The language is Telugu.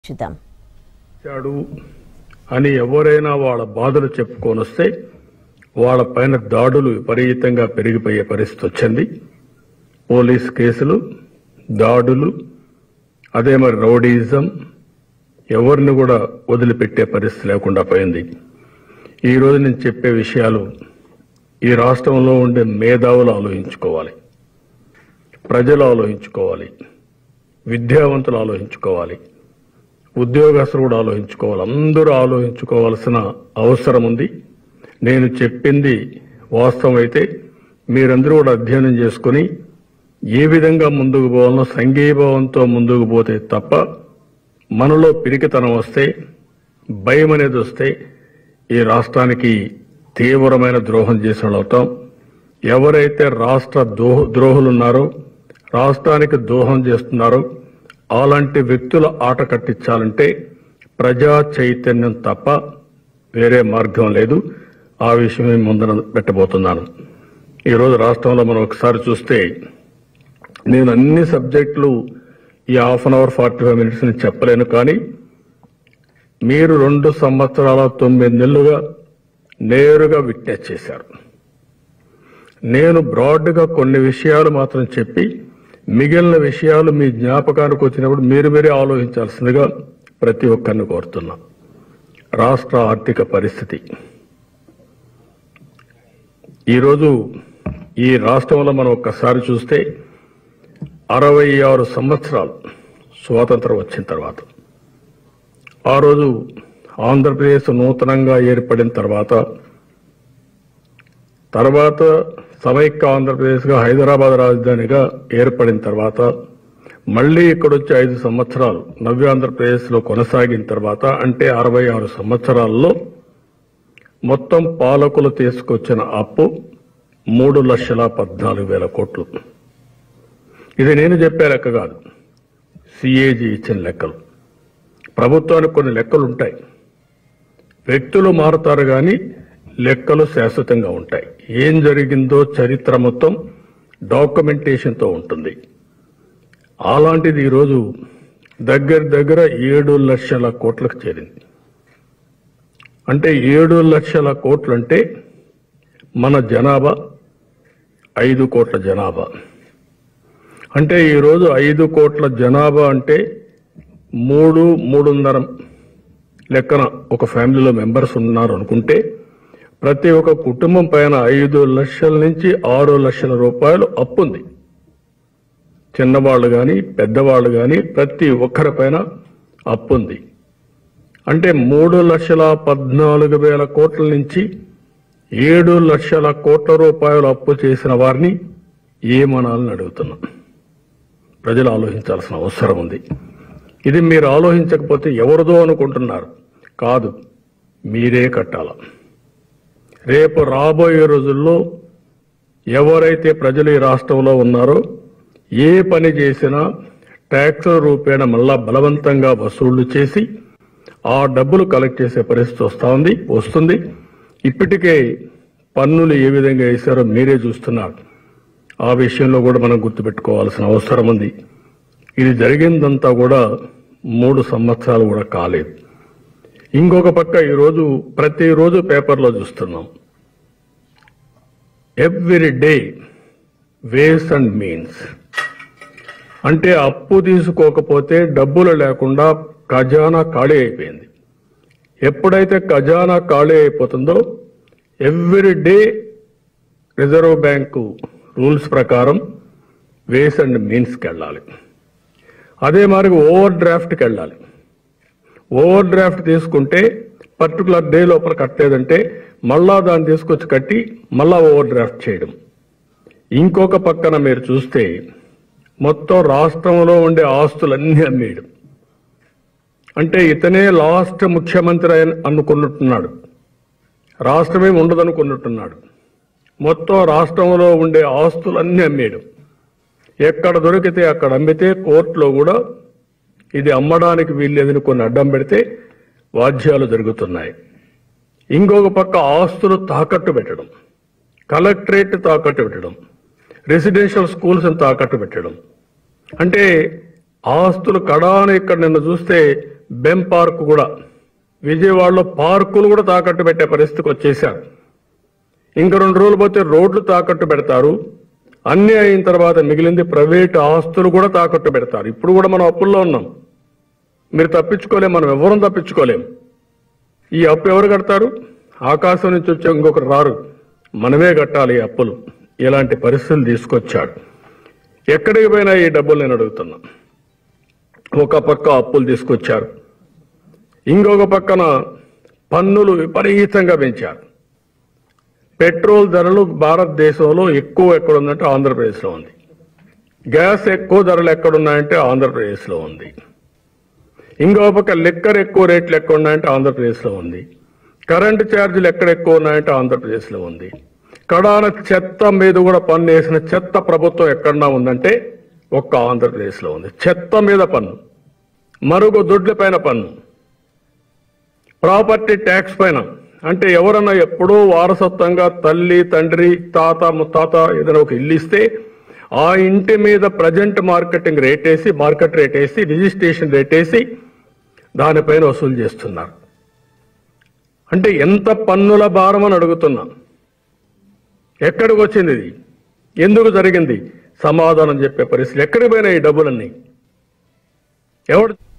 చూద్దాం చేశాడు అని ఎవరైనా వాళ్ళ బాధలు చెప్పుకొనొస్తే వాళ్ళ పైన దాడులు విపరీతంగా పెరిగిపోయే పరిస్థితి వచ్చింది పోలీస్ కేసులు దాడులు అదే మరి రౌడీజం ఎవరిని కూడా వదిలిపెట్టే పరిస్థితి లేకుండా పోయింది ఈ రోజు నేను చెప్పే విషయాలు ఈ రాష్ట్రంలో ఉండే మేధావులు ఆలోచించుకోవాలి ప్రజలు ఆలోచించుకోవాలి విద్యావంతులు ఆలోచించుకోవాలి ఉద్యోగస్తులు కూడా ఆలోచించుకోవాలి అందరూ ఆలోచించుకోవాల్సిన అవసరం ఉంది నేను చెప్పింది వాస్తవం అయితే మీరందరూ కూడా అధ్యయనం చేసుకుని ఏ విధంగా ముందుకు పోవాలనో సంఘీభావంతో ముందుకు పోతే తప్ప మనలో పిరికితనం వస్తే భయం అనేది వస్తే ఈ రాష్ట్రానికి తీవ్రమైన ద్రోహం చేసిన వాళ్ళు అవుతాం ఎవరైతే రాష్ట్ర ద్రోహ ద్రోహులున్నారో రాష్ట్రానికి ద్రోహం చేస్తున్నారో అలాంటి వ్యక్తుల ఆట కట్టించాలంటే ప్రజా చైతన్యం తప్ప వేరే మార్గం లేదు ఆ విషయమే ముందర పెట్టబోతున్నాను ఈరోజు రాష్ట్రంలో మనం ఒకసారి చూస్తే నేను అన్ని సబ్జెక్టులు ఈ half an hour forty five minutes ని చెప్పలేను కానీ మీరు రెండు సంవత్సరాల తొమ్మిది నెలలుగా నేరుగా విట్నెస్ చేశారు నేను బ్రాడ్గా కొన్ని విషయాలు మాత్రం చెప్పి మిగిలిన విషయాలు మీ జ్ఞాపకానికి వచ్చినప్పుడు మీరు మీరే ఆలోచించాల్సిందిగా ప్రతి ఒక్కరిని కోరుతున్నా రాష్ట్ర ఆర్థిక పరిస్థితి ఈరోజు ఈ రాష్ట్రంలో మనం ఒక్కసారి చూస్తే అరవై ఆరు సంవత్సరాలు స్వాతంత్రం వచ్చిన తర్వాత ఆ రోజు ఆంధ్రప్రదేశ్ నూతనంగా ఏర్పడిన తర్వాత తర్వాత సమైక్య ఆంధ్రప్రదేశ్గా హైదరాబాద్ రాజధానిగా ఏర్పడిన తర్వాత మళ్లీ ఇక్కడొచ్చి ఐదు సంవత్సరాలు నవ్య ఆంధ్రప్రదేశ్లో కొనసాగిన తర్వాత అంటే అరవై ఆరు సంవత్సరాల్లో మొత్తం పాలకులు తీసుకొచ్చిన అప్పు మూడు లక్షల పద్నాలుగు వేల కోట్లు ఇది నేను చెప్పే లెక్క కాదు సిఏజీ ఇచ్చిన లెక్కలు ప్రభుత్వానికి కొన్ని లెక్కలు ఉంటాయి వ్యక్తులు మారుతారు కానీ లెక్కలు శాశ్వతంగా ఉంటాయి ఏం జరిగిందో చరిత్ర మొత్తం డాక్యుమెంటేషన్తో ఉంటుంది అలాంటిది ఈరోజు దగ్గర దగ్గర ఏడు లక్షల కోట్లకు చేరింది అంటే ఏడు లక్షల కోట్లు అంటే మన జనాభా ఐదు కోట్ల జనాభా అంటే ఈరోజు ఐదు కోట్ల జనాభా అంటే మూడు మూడున్నర లెక్కన ఒక ఫ్యామిలీలో మెంబర్స్ ఉన్నారు అనుకుంటే ప్రతి ఒక్క కుటుంబం పైన ఐదు లక్షల నుంచి ఆరు లక్షల రూపాయలు అప్పుంది చిన్నవాళ్ళు కానీ పెద్దవాళ్ళు కానీ ప్రతి ఒక్కరి పైన అప్పుంది అంటే మూడు లక్షల పద్నాలుగు వేల కోట్ల నుంచి ఏడు లక్షల కోట్ల రూపాయలు అప్పు చేసిన వారిని ఏమనాలని అడుగుతున్నా ప్రజలు ఆలోచించాల్సిన అవసరం ఉంది ఇది మీరు ఆలోచించకపోతే ఎవరిదో అనుకుంటున్నారు కాదు మీరే కట్టాల రేపు రాబోయే రోజుల్లో ఎవరైతే ప్రజలు ఈ రాష్ట్రంలో ఉన్నారో ఏ పని చేసినా ట్యాక్స్ రూపేణ మళ్ళా బలవంతంగా వసూళ్లు చేసి ఆ డబ్బులు కలెక్ట్ చేసే పరిస్థితి వస్తా ఉంది వస్తుంది ఇప్పటికే పన్నులు ఏ విధంగా వేశారో మీరే చూస్తున్నారు ఆ విషయంలో కూడా మనం గుర్తుపెట్టుకోవాల్సిన అవసరం ఉంది ఇది జరిగిందంతా కూడా మూడు సంవత్సరాలు కూడా కాలేదు ఇంకొక పక్క ఈరోజు ప్రతిరోజు పేపర్లో చూస్తున్నాం every day ways and means అంటే అప్పు తీసుకోకపోతే డబ్బులు లేకుండా ఖజానా ఖాళీ అయిపోయింది ఎప్పుడైతే ఖజానా ఖాళీ అయిపోతుందో every day reserve bank rules ప్రకారం వేస్ అండ్ మీన్స్కి వెళ్ళాలి అదే మరి ఓవర్ డ్రాఫ్ట్కి వెళ్ళాలి ఓవర్ డ్రాఫ్ట్ తీసుకుంటే పర్టికులర్ డే లోపల కట్టలేదంటే మళ్ళా దాన్ని తీసుకొచ్చి కట్టి మళ్ళా ఓవర్ డ్రాఫ్ట్ చేయడం ఇంకొక పక్కన మీరు చూస్తే మొత్తం రాష్ట్రంలో ఉండే ఆస్తులన్నీ అమ్మేయడం అంటే ఇతనే లాస్ట్ ముఖ్యమంత్రి అని అనుకున్నట్టున్నాడు రాష్ట్రమే ఉండదనుకున్నట్టున్నాడు మొత్తం రాష్ట్రంలో ఉండే ఆస్తులన్నీ అమ్మేయడం ఎక్కడ దొరికితే అక్కడ అమ్మితే కోర్టులో కూడా ఇది అమ్మడానికి వీల్లేదని కొన్ని అడ్డం పెడితే వాద్యాలు జరుగుతున్నాయి ఇంకొక పక్క ఆస్తులు తాకట్టు పెట్టడం కలెక్టరేట్ తాకట్టు పెట్టడం రెసిడెన్షియల్ స్కూల్స్ తాకట్టు పెట్టడం అంటే ఆస్తులు కడాన ఇక్కడ నిన్న చూస్తే బెం పార్క్ కూడా విజయవాడలో పార్కులు కూడా తాకట్టు పెట్టే పరిస్థితికి వచ్చేశారు ఇంక రెండు రోజులు పోతే రోడ్లు తాకట్టు పెడతారు అన్ని అయిన తర్వాత మిగిలింది ప్రైవేట్ ఆస్తులు కూడా తాకట్టు పెడతారు ఇప్పుడు కూడా మనం అప్పుల్లో ఉన్నాం మీరు తప్పించుకోలేం మనం ఎవరం తప్పించుకోలేం ఈ అప్పు ఎవరు కడతారు ఆకాశం నుంచి వచ్చే ఇంకొకరు రారు మనమే కట్టాలి ఈ అప్పులు ఇలాంటి పరిస్థితులు తీసుకొచ్చాడు ఎక్కడికి పోయినా ఈ డబ్బులు నేను అడుగుతున్నా ఒక పక్క అప్పులు తీసుకొచ్చారు ఇంకొక పక్కన పన్నులు విపరీతంగా పెంచారు పెట్రోల్ ధరలు భారతదేశంలో ఎక్కువ ఎక్కడ ఉందంటే ఆంధ్రప్రదేశ్లో ఉంది గ్యాస్ ఎక్కువ ధరలు ఎక్కడున్నాయంటే ఆంధ్రప్రదేశ్లో ఉంది ఇంకో పక్క లిక్కర్ ఎక్కువ రేట్లు ఎక్కడ ఉన్నాయంటే ఆంధ్రప్రదేశ్లో ఉంది కరెంటు ఛార్జీలు ఎక్కడ ఎక్కువ ఉన్నాయంటే ఆంధ్రప్రదేశ్లో ఉంది కడాన చెత్త మీద కూడా పన్ను వేసిన చెత్త ప్రభుత్వం ఎక్కడన్నా ఉందంటే ఒక్క ఆంధ్రప్రదేశ్లో ఉంది చెత్త మీద పన్ను మరుగు దొడ్ల పైన పన్ను ప్రాపర్టీ ట్యాక్స్ పైన అంటే ఎవరన్నా ఎప్పుడో వారసత్వంగా తల్లి తండ్రి తాత ముత్తాత ఏదైనా ఒక ఇల్లు ఇస్తే ఆ ఇంటి మీద ప్రజెంట్ మార్కెటింగ్ రేట్ వేసి మార్కెట్ రేట్ వేసి రిజిస్ట్రేషన్ రేట్ వేసి దానిపైన వసూలు చేస్తున్నారు అంటే ఎంత పన్నుల భారం అని అడుగుతున్నా ఎక్కడికి వచ్చింది ఇది ఎందుకు జరిగింది సమాధానం చెప్పే పరిస్థితి ఎక్కడికి పోయినాయి ఈ డబ్బులన్నీ ఎవడు